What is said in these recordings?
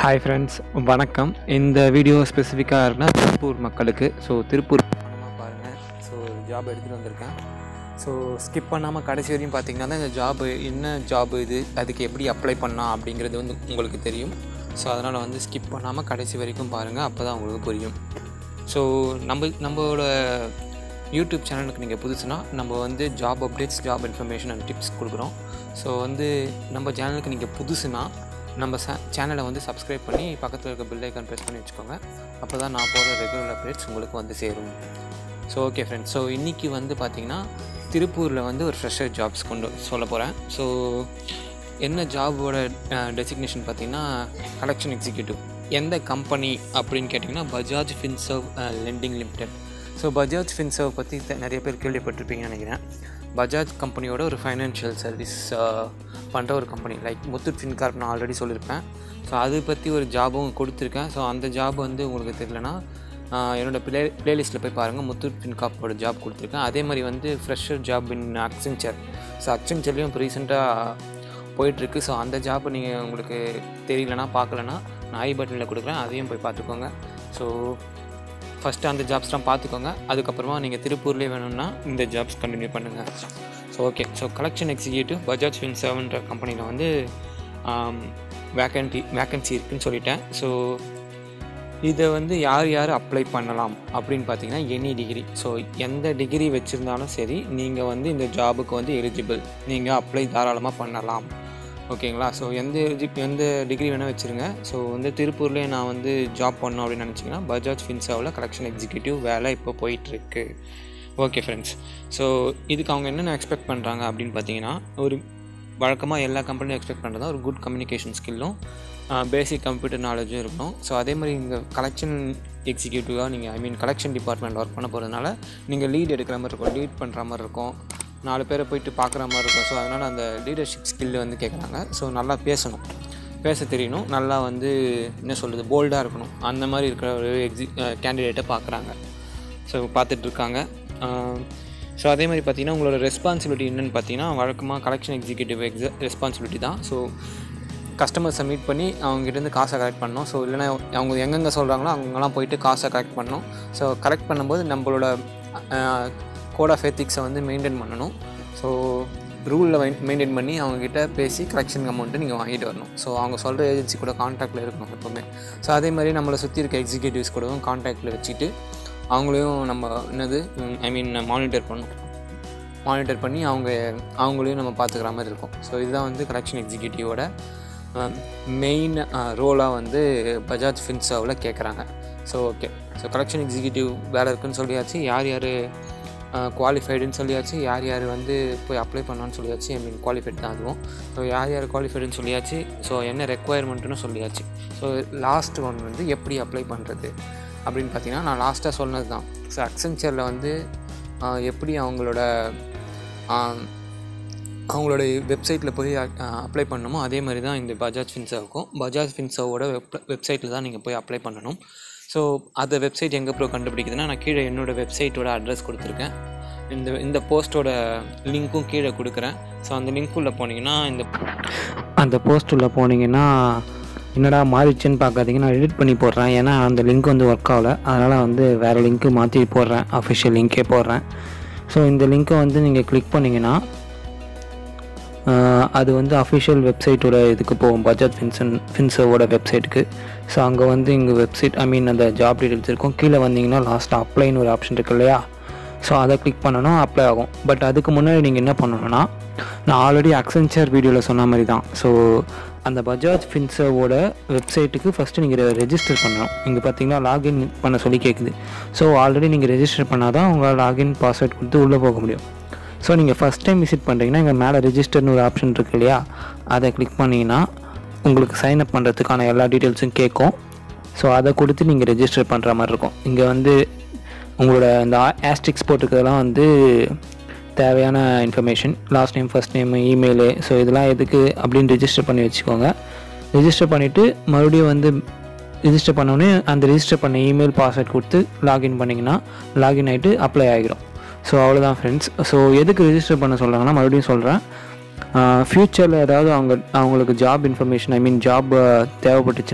hi friends வணக்கம் இந்த video ஸ்பெசிஃபிக்காக இருக்குன்னா திருப்பூர் மக்களுக்கு ஸோ திருப்பூர் படமாக பாருங்கள் ஸோ ஜாப் எடுத்துகிட்டு வந்திருக்கேன் ஸோ ஸ்கிப் பண்ணாமல் கடைசி வரையும் பார்த்தீங்கன்னா தான் இந்த ஜாப் என்ன ஜாப் இது அதுக்கு எப்படி அப்ளை பண்ணலாம் அப்படிங்கிறது வந்து உங்களுக்கு தெரியும் ஸோ அதனால் வந்து ஸ்கிப் பண்ணாமல் கடைசி வரைக்கும் பாருங்கள் அப்போ தான் உங்களுக்கு புரியும் ஸோ நம்ம நம்மளோட யூடியூப் சேனலுக்கு நீங்கள் புதுசுனா நம்ம வந்து job updates job information and tips கொடுக்குறோம் ஸோ வந்து நம்ம சேனலுக்கு நீங்கள் புதுசுனா நம்ம சே சேனலை வந்து சப்ஸ்கிரைப் பண்ணி பக்கத்தில் இருக்க பில் ஐக்கான் ப்ரெஸ் பண்ணி வச்சுக்கோங்க அப்போ தான் நான் போகிற ரெகுலர் அப்டேட்ஸ் உங்களுக்கு வந்து சேரும் ஸோ ஓகே ஃப்ரெண்ட்ஸ் ஸோ இன்றைக்கி வந்து பார்த்திங்கன்னா திருப்பூரில் வந்து ஒரு ஃப்ரெஷர் ஜாப்ஸ் கொண்டு சொல்ல போகிறேன் ஸோ என்ன ஜாபோட டெசிக்னேஷன் பார்த்திங்கன்னா கலெக்ஷன் எக்ஸிக்யூட்டிவ் எந்த கம்பெனி அப்படின்னு கேட்டிங்கன்னா Bajaj Finserv lending limited so Bajaj Finserv பற்றி த- நிறைய பேர் கேள்விப்பட்டிருப்பீங்கன்னு நினைக்கிறேன் பஜாஜ் கம்பெனியோட ஒரு ஃபைனான்ஷியல் சர்வீஸ் பண்ணுற ஒரு கம்பெனி லைக் முத்தூட் ஃபின்கார்ப் நான் ஆல்ரெடி சொல்லியிருப்பேன் ஸோ அதை பற்றி ஒரு ஜாபும் கொடுத்துருக்கேன் ஸோ அந்த ஜாப் வந்து உங்களுக்கு தெரியலனா ஆஹ் என்னோட ப்ளே ப்ளேலிஸ்ட்டில் போய் பாருங்கள் முத்தூட் ஃபின்காப்போட ஜாப் கொடுத்துருக்கேன் அதே மாதிரி வந்து fresher job in Accenture so அக்சென்ச்சர்லேயும் இப்போ ரீசெண்டாக போயிட்டுருக்கு ஸோ அந்த ஜாப் நீங்கள் உங்களுக்கு தெரியலனா பார்க்கலனா நான் ஐ பட்டனில் கொடுக்குறேன் அதையும் போய் பார்த்துக்கோங்க ஸோ ஃபஸ்ட்டு அந்த ஜாப்ஸ்லாம் பார்த்துக்கோங்க அதுக்கப்புறமா நீங்கள் திருப்பூர்லேயே வேணும்னா இந்த ஜாப்ஸ் கண்டினியூ பண்ணுங்கள் so okay so collection executive Bajaj Fin செவன்ற கம்பெனியில் வந்து வேக்கன்டி வேக்கன்சி இருக்குன்னு சொல்லிட்டேன் ஸோ இதை வந்து யார் யார் அப்ளை பண்ணலாம் அப்படின்னு பார்த்தீங்கன்னா எனி டிகிரி ஸோ எந்த டிகிரி வச்சுருந்தாலும் சரி நீங்கள் வந்து இந்த ஜாபுக்கு வந்து எலிஜிபிள் நீங்கள் அப்ளை தாராளமாக பண்ணலாம் ஓகேங்களா ஸோ எந்த எலிஜி- எந்த டிகிரி வேணால் வச்சுருங்க ஸோ வந்து திருப்பூர்லேயே நான் வந்து ஜாப் பண்ணோம் அப்படின்னு நினச்சிங்கன்னா பஜாஜ் ஃபின்சாவில் கலெக்ஷன் எக்ஸிக்யூட்டிவ் வேலை இப்போ போயிட்டுருக்கு ஓகே ஃப்ரெண்ட்ஸ் ஸோ இதுக்கு அவங்க என்னென்ன எக்ஸ்பெக்ட் பண்ணுறாங்க அப்படின்னு பார்த்தீங்கன்னா ஒரு வழக்கமாக எல்லா கம்பெனியும் எக்ஸ்பெக்ட் பண்ணுறதா ஒரு குட் கம்யூனிகேஷன் ஸ்கில்லும் பேசிக் கம்ப்யூட்டர் நாலேஜும் இருக்கணும் ஸோ அதே மாதிரி இங்கே கலெக்ஷன் எக்ஸிக்யூட்டிவாக நீங்கள் I mean collection department work பண்ண போகிறதுனால நீங்கள் லீட் எடுக்கிற மாதிரி இருக்கும் லீட் பண்ணுற மாதிரி இருக்கும் நாலு பேரை போயிட்டு பார்க்குற மாதிரி இருக்கும் ஸோ அதனால் அந்த லீடர்ஷிப் ஸ்கில் வந்து கேட்குறாங்க ஸோ நல்லா பேசணும் பேச தெரியணும் நல்லா வந்து என்ன சொல்கிறது போல்டாக இருக்கணும் அந்த மாதிரி இருக்கிற ஒரு எக்ஸி கேண்டிடேட்டை பார்க்குறாங்க ஸோ பார்த்துட்ருக்காங்க ஸோ அதே மாதிரி பார்த்தீங்கன்னா உங்களோட ரெஸ்பான்சிபிலிட்டி என்னென்னு பார்த்தீங்கன்னா வழக்கமாக கலெக்ஷன் எக்ஸிக்யூட்டிவ் எக்ஸ ரெஸ்பான்சிபிலிட்டி தான் ஸோ கஸ்டமர்ஸை மீட் பண்ணி அவங்ககிட்டருந்து காசை கலெக்ட் பண்ணணும் ஸோ இல்லைனா அவங்க எங்கெங்கே சொல்கிறாங்களோ அங்கெல்லாம் போயிட்டு காசை கலெக்ட் பண்ணணும் ஸோ கலெக்ட் பண்ணும்போது நம்மளோட கோட் ஆஃப் எத்திக்ஸை வந்து மெயின்டைன் பண்ணணும் ஸோ ரூலில் மெயின்டைன் பண்ணி அவங்கக்கிட்ட பேசி கலெக்ஷன் அமௌண்ட்டு நீங்கள் வாங்கிட்டு வரணும் ஸோ அவங்க சொல்கிற ஏஜென்சி கூட காண்டாக்டில் இருக்கணும் எப்போவுமே ஸோ அதே மாதிரி நம்மளை சுற்றி இருக்க எக்ஸிக்யூட்டிவ்ஸ் கூடவும் காண்டாக்டில் வச்சுட்டு அவங்களையும் நம்ம என்னது ஐ மீன் மானிட்டர் பண்ணணும் மானிட்டர் பண்ணி அவங்க அவங்களையும் நம்ம பார்த்துக்கிற மாதிரி இருக்கும் ஸோ இதுதான் வந்து கலெக்ஷன் எக்ஸிக்யூட்டிவோட மெயின் ரோலாக வந்து பஜாஜ் ஃபின்சாவில் கேட்குறாங்க so okay so collection executive வேலை இருக்குன்னு சொல்லியாச்சு யார் யார் குவாலிஃபைடுன்னு சொல்லியாச்சு யார் யார் வந்து போய் அப்ளை பண்ணான்னு சொல்லியாச்சு ஐ மீன் குவாலிஃபைட் தான் அதுவும் ஸோ யார் யார் குவாலிஃபைடுன்னு சொல்லியாச்சு ஸோ என்ன ரெக்குவயர்மெண்ட்டுன்னு சொல்லியாச்சு ஸோ லாஸ்ட் ஒன் வந்து எப்படி அப்ளை பண்ணுறது அப்படின்னு பார்த்தீங்கன்னா நான் லாஸ்ட்டாக சொன்னது தான் ஸோ அக்சென்ச்சரில் வந்து ஆஹ், எப்படி அவங்களோட ஆஹ், அவங்களோட வெப்சைட்டில் போய் அப்ளை பண்ணணுமோ அதே மாதிரி தான் இந்த பஜாஜ் ஃபின்சர்வுக்கும் பஜாஜ் ஃபின்சர்வோட வெப் வெப்சைட்டில் தான் நீங்கள் போய் அப்ளை பண்ணணும் ஸோ அந்த வெப்சைட் எங்கே ப்ரோ கண்டுபிடிக்குதுன்னா நான் கீழே என்னோடய வெப்சைட்டோட அட்ரஸ் கொடுத்துருக்கேன் இந்த இந்த போஸ்ட்டோட லிங்க்கும் கீழே கொடுக்குறேன் ஸோ அந்த லிங்க்குள்ளே போனீங்கன்னா இந்த அந்த போஸ்ட் உள்ள போனீங்கன்னா என்னடா மாறிடுச்சுன்னு பார்க்காதீங்க நான் எடிட் பண்ணி போடுறேன் ஏன்னா அந்த லிங்க் வந்து ஒர்க் ஆகல அதனால் வந்து வேறு லிங்க்கு மாற்றி போடுறேன் அஃபிஷியல் லிங்க்கே போடுறேன் ஸோ இந்த லிங்க்கை வந்து நீங்கள் கிளிக் பண்ணிங்கன்னா ஆஹ், அது வந்து அஃபிஷியல் வெப்சைட்டோட இதுக்கு போகும் பஜாஜ் ஃபின்சன் ஃபின்சர்வோட வெப்சைட்டுக்கு ஸோ அங்கே வந்து இங்கே வெப்சைட் ஐ மீன் அந்த ஜாப் டீட்டெயில்ஸ் இருக்கும் கீழே வந்தீங்கன்னா லாஸ்ட் அப்ளைன்னு ஒரு ஆப்ஷன் இருக்கு இல்லையா ஸோ அதை கிளிக் பண்ணணும் அப்ளை ஆகும் பட் அதுக்கு முன்னாடி நீங்கள் என்ன பண்ணணும்னா நான் ஆல்ரெடி அக்சென்ச்சர் வீடியோவில் சொன்ன மாதிரி தான் ஸோ அந்த பஜாஜ் ஃபின்சர்வோட வெப்சைட்டுக்கு ஃபஸ்ட்டு நீங்கள் ரெஜிஸ்டர் பண்ணணும் இங்கே பார்த்தீங்கன்னா லாகின் பண்ண சொல்லி கேட்குது ஸோ ஆல்ரெடி நீங்கள் ரெஜிஸ்டர் பண்ணால் தான் உங்களால் லாகின் பாஸ்வேர்ட் கொடுத்து உள்ளே போக முடியும் ஸோ நீங்கள் ஃபஸ்ட் டைம் விசிட் பண்ணுறீங்கன்னா இங்கே மேலே ரெஜிஸ்டர்னு ஒரு ஆப்ஷன் இருக்கு இல்லையா அதை கிளிக் பண்ணிங்கன்னா உங்களுக்கு சைன் அப் பண்ணுறதுக்கான எல்லா டீட்டெயில்ஸும் கேட்கும் ஸோ அதை கொடுத்து நீங்கள் ரெஜிஸ்டர் பண்ணுற மாதிரி இருக்கும் இங்கே வந்து உங்களோட இந்த ஆஸ்டிக்ஸ் போட்டுக்கிறதெல்லாம் வந்து தேவையான information last name first name email so இதெல்லாம் எதுக்கு அப்படின்னு ரெஜிஸ்டர் பண்ணி வச்சுக்கோங்க ரெஜிஸ்டர் பண்ணிவிட்டு மறுபடியும் வந்து ரெஜிஸ்டர் பண்ணோடனே அந்த ரெஜிஸ்டர் பண்ண இமெயில் பாஸ்வேர்ட் கொடுத்து லாகின் பண்ணிங்கன்னா லாகின் ஆகிட்டு அப்ளை ஆகிடும் ஸோ அவ்வளோதான் ஃப்ரெண்ட்ஸ் ஸோ எதுக்கு ரெஜிஸ்டர் பண்ண சொல்கிறாங்கன்னா மறுபடியும் சொல்கிறேன் ஃப்யூச்சரில் ஏதாவது அவங்க அவங்களுக்கு job information I mean job தேவைப்பட்டுச்சுன்னா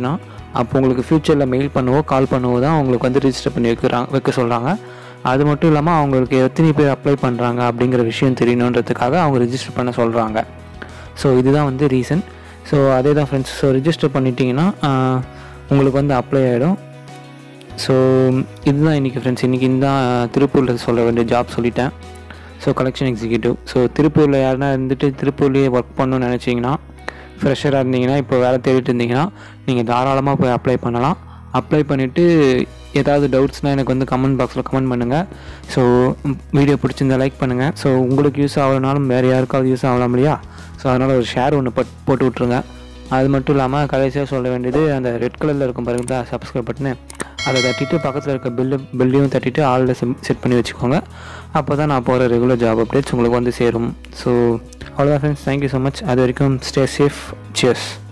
அப்போ உங்களுக்கு ஃப்யூச்சரில் மெயில் பண்ணவோ கால் பண்ணவோ தான் உங்களுக்கு வந்து ரிஜிஸ்டர் பண்ணி வைக்கிறாங்க வைக்க சொல்கிறாங்க அது மட்டும் இல்லாமல் அவங்களுக்கு எத்தனை பேர் அப்ளை பண்ணுறாங்க அப்படிங்கிற விஷயம் தெரியணுன்றதுக்காக அவங்க ரிஜிஸ்டர் பண்ண சொல்கிறாங்க ஸோ இதுதான் வந்து ரீசன் ஸோ அதே தான் ஃப்ரெண்ட்ஸ் ஸோ ரிஜிஸ்டர் பண்ணிட்டீங்கன்னா ஆஹ், உங்களுக்கு வந்து அப்ளை ஆகிடும் ஸோ இதுதான் இன்றைக்கி ஃப்ரெண்ட்ஸ் இன்றைக்கி இந்த திருப்பூரில் சொல்ல வேண்டிய ஜாப் சொல்லிட்டேன் ஸோ கலெக்ஷன் எக்ஸிக்யூட்டிவ் ஸோ திருப்பூரில் யாருன்னா இருந்துட்டு திருப்பூர்லேயே ஒர்க் பண்ணணும்னு நினச்சிங்கன்னா ஃப்ரெஷராக இருந்தீங்கன்னா இப்போ வேலை தேடிட்டு இருந்தீங்கன்னா நீங்கள் தாராளமாக போய் அப்ளை பண்ணலாம் அப்ளை பண்ணிவிட்டு ஏதாவது டவுட்ஸ்னால் எனக்கு வந்து கமெண்ட் பாக்ஸில் கமெண்ட் பண்ணுங்கள் ஸோ வீடியோ பிடிச்சிருந்தா லைக் பண்ணுங்கள் ஸோ உங்களுக்கு யூஸ் ஆகலனாலும் வேறு யாருக்காவது யூஸ் ஆகலாம் இல்லையா ஸோ அதனால் ஒரு ஷேர் ஒன்று பட் போட்டு விட்ருங்க அது மட்டும் இல்லாமல் கடைசியாக சொல்ல வேண்டியது அந்த ரெட் கலரில் இருக்கும் பாருங்க தான் சப்ஸ்கிரைப் பட்டனு அதை தட்டிட்டு பக்கத்தில் இருக்க பில்லு பில்லையும் தட்டிட்டு ஆளில் செட் பண்ணி வச்சுக்கோங்க அப்போ தான் நான் போகிற ரெகுலர் ஜாப் அப்டேட்ஸ் உங்களுக்கு வந்து சேரும் ஸோ அவ்வளோதான் ஃப்ரெண்ட்ஸ் தேங்க்யூ ஸோ மச் அது வரைக்கும் ஸ்டே சேஃப் சியர்ஸ்